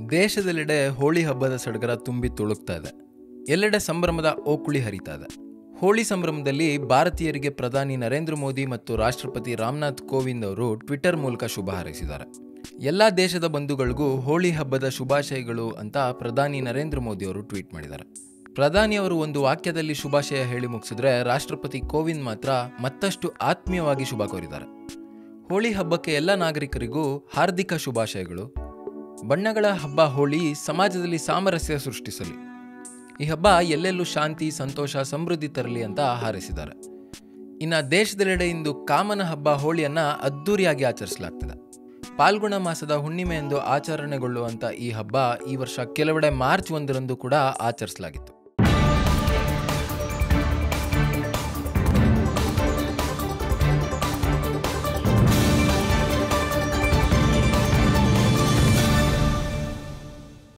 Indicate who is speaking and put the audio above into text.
Speaker 1: ದೇಶದೆಲ್ಲೆಡೆ ಹೋಳಿ ಹಬ್ಬದ ಸಡಗರ ತುಂಬಿ ತುಳುಕ್ತಾ ಇದೆ ಎಲ್ಲೆಡೆ ಸಂಭ್ರಮದ ಓಕುಳಿ ಹರಿತಾ ಇದೆ ಹೋಳಿ ಸಂಭ್ರಮದಲ್ಲಿ ಭಾರತೀಯರಿಗೆ ಪ್ರಧಾನಿ ನರೇಂದ್ರ ಮೋದಿ ಮತ್ತು ರಾಷ್ಟ್ರಪತಿ ರಾಮನಾಥ್ ಕೋವಿಂದ್ ಅವರು ಟ್ವಿಟರ್ ಮೂಲಕ ಶುಭ ಹಾರೈಸಿದ್ದಾರೆ ಎಲ್ಲ ದೇಶದ ಬಂಧುಗಳಿಗೂ ಹೋಳಿ ಹಬ್ಬದ ಶುಭಾಶಯಗಳು ಅಂತ ಪ್ರಧಾನಿ ನರೇಂದ್ರ ಮೋದಿ ಅವರು ಟ್ವೀಟ್ ಮಾಡಿದ್ದಾರೆ ಪ್ರಧಾನಿ ಅವರು ಒಂದು ವಾಕ್ಯದಲ್ಲಿ ಶುಭಾಶಯ ಹೇಳಿ ಮುಗಿಸಿದ್ರೆ ರಾಷ್ಟ್ರಪತಿ ಕೋವಿಂದ್ ಮಾತ್ರ ಮತ್ತಷ್ಟು ಆತ್ಮೀಯವಾಗಿ ಶುಭ ಕೋರಿದ್ದಾರೆ ಹೋಳಿ ಹಬ್ಬಕ್ಕೆ ಎಲ್ಲ ನಾಗರಿಕರಿಗೂ ಹಾರ್ದಿಕ ಶುಭಾಶಯಗಳು ಬಣ್ಣಗಳ ಹಬ್ಬ ಹೋಳಿ ಸಮಾಜದಲ್ಲಿ ಸಾಮರಸ್ಯ ಸೃಷ್ಟಿಸಲಿ ಈ ಹಬ್ಬ ಎಲ್ಲೆಲ್ಲೂ ಶಾಂತಿ ಸಂತೋಷ ಸಮೃದ್ಧಿ ತರಲಿ ಅಂತ ಹಾರೈಸಿದ್ದಾರೆ ಇನ್ನು ದೇಶದೆಲ್ಲೆಡೆ ಇಂದು ಕಾಮನ ಹಬ್ಬ ಹೋಳಿಯನ್ನ ಅದ್ದೂರಿಯಾಗಿ ಆಚರಿಸಲಾಗ್ತದೆ ಪಾಲ್ಗುಣ ಮಾಸದ ಹುಣ್ಣಿಮೆಯಂದು ಆಚರಣೆಗೊಳ್ಳುವಂಥ ಈ ಹಬ್ಬ ಈ ವರ್ಷ ಕೆಲವೆಡೆ ಮಾರ್ಚ್ ಒಂದರಂದು ಕೂಡ ಆಚರಿಸಲಾಗಿತ್ತು